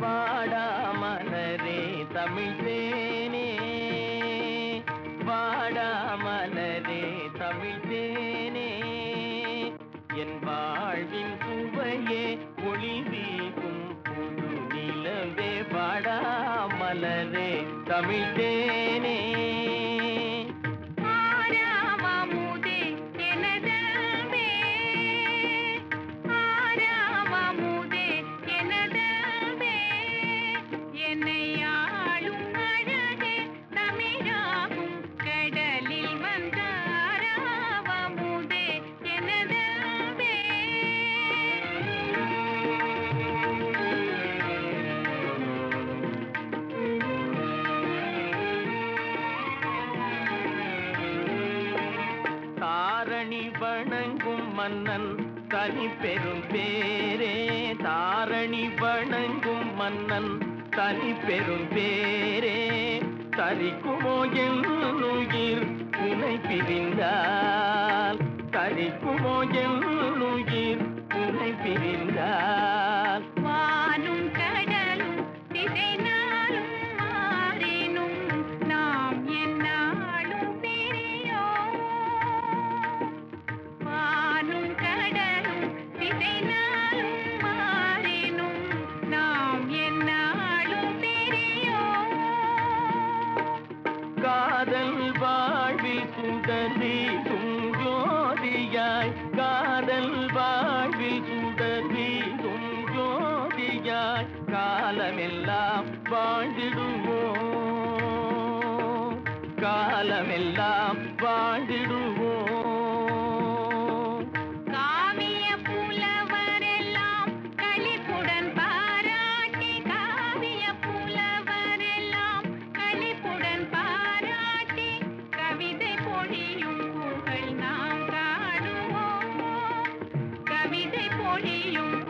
வாடாமலரே தமிழ்தேனே வாடாமலரே தமிழ்தேனே என் வாழ்வின் சுவையே ஒளி வீசும் புது நிலவே வாடாமலரே தமிழ்தேனே ஆராமமுதே எனதல்வே ஆராமமுதே எனதல்வே என்னை ஆளும் அழகே தமிழாகும் கடலில் வந்தாராவமுதே எனதல்வே தாரணி வணங்கும் மன்னன் தனி பெரும் பேரே தாரணி வணங்கும் மன்னன் தனி பெரும் பேரே தரிக்குமோ என்னுயிர் உனை பிரிந்தால் தரிக்குமோ என்னுயிர் உனை பிரிந்தால் வானும் கடலும் திசை நாளும் மாறினும் நாம் என்னாலும் பிரியோம் வானும் கடலும் திசை நாளும் மாறினும் நாம் என்னாலும் பிரியோம் காதல் வாழ்வில் சுடரி ஜோதியாய் காதல் வாழ்வில் சுடரி ஜோதியாய் காலமெல்லாம் வாழ்ந்திடுவோம் காலமெல்லாம் வாழ்ந்திடுவோம் காவிய புலவரெல்லாம் களிப்புடன் பாராட்டி காவிய புலவரெல்லாம் களிப்புடன் பாராட்டி கவிதை பொழியும் புகழ் நாம் காணுவோம் கவிதை பொழியும்